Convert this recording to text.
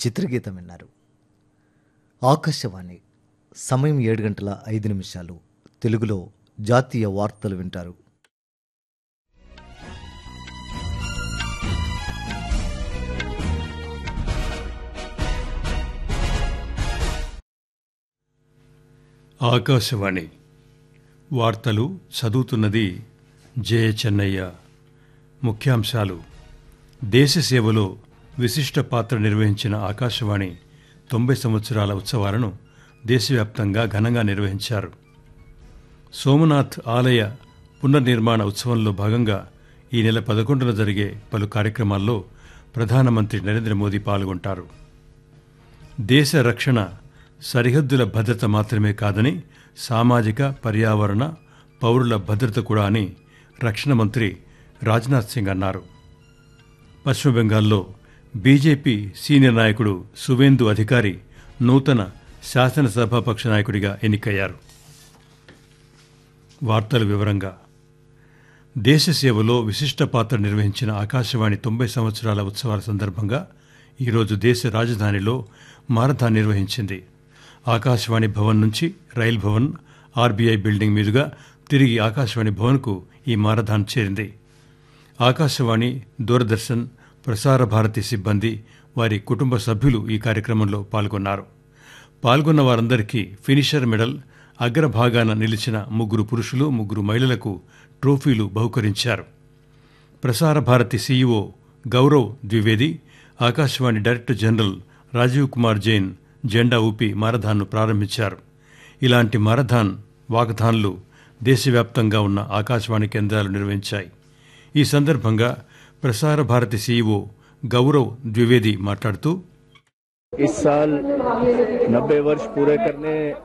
చిత్రగీతం విన్నారు ఆకాశవాణి సమయం ఏడు గంటల ఐదు నిమిషాలు తెలుగులో జాతీయ వార్తలు వింటారు ఆకాశవాణి వార్తలు చదువుతున్నది జే చెన్నయ్య ముఖ్యాంశాలు దేశ సేవలో విశిష్ట పాత్ర నిర్వహించిన ఆకాశవాణి తొంభై సంవత్సరాల ఉత్సవాలను దేశవ్యాప్తంగా ఘనంగా నిర్వహించారు సోమనాథ్ ఆలయ పునర్నిర్మాణ ఉత్సవంలో భాగంగా ఈ నెల పదకొండున జరిగే పలు కార్యక్రమాల్లో ప్రధానమంత్రి నరేంద్ర మోదీ పాల్గొంటారు దేశ రక్షణ సరిహద్దుల భద్రత మాత్రమే కాదని సామాజిక పర్యావరణ పౌరుల భద్రత కూడా అని రక్షణ మంత్రి రాజ్నాథ్ సింగ్ అన్నారు పశ్చిమ బెంగాల్లో బీజేపీ సీనియర్ నాయకుడు సువేందు అధికారి నూతన శాసనసభాపక్ష నాయకుడిగా ఎన్నికయ్యారు వార్తల వివరంగా దేశ సేవలో విశిష్ట పాత్ర నిర్వహించిన ఆకాశవాణి తొంభై సంవత్సరాల ఉత్సవాల సందర్భంగా ఈరోజు దేశ రాజధానిలో మారథాన్ నిర్వహించింది ఆకాశవాణి భవన్ నుంచి రైల్ భవన్ ఆర్బీఐ బిల్డింగ్ మీదుగా తిరిగి ఆకాశవాణి భవన్కు ఈ మారథాన్ చేరింది ఆకాశవాణి దూరదర్శన్ ప్రసార భారతి సిబ్బంది వారి కుటుంబ సభ్యులు ఈ కార్యక్రమంలో పాల్గొన్నారు పాల్గొన్న వారందరికీ ఫినిషర్ మెడల్ అగ్రభాగాన నిలిచిన ముగ్గురు పురుషులు ముగ్గురు మహిళలకు ట్రోఫీలు బహుకరించారు Prasar Bharati CEO Gaurav Dwivedi Akashvani director general Rajiv Kumar Jain జెండా ఊపి మారథాన్ను ప్రారంభించారు ఇలాంటి మారథాన్ వాకథాన్లు దేశవ్యాప్తంగా ఉన్న ఆకాశవాణి కేంద్రాలు నిర్వహించాయి ఈ సందర్భంగా ప్రసార భారతి సీఈఓ గౌరవ్ ద్వివేది మాట్లాడుతూ इस साल 90 वर्ष पूरे करने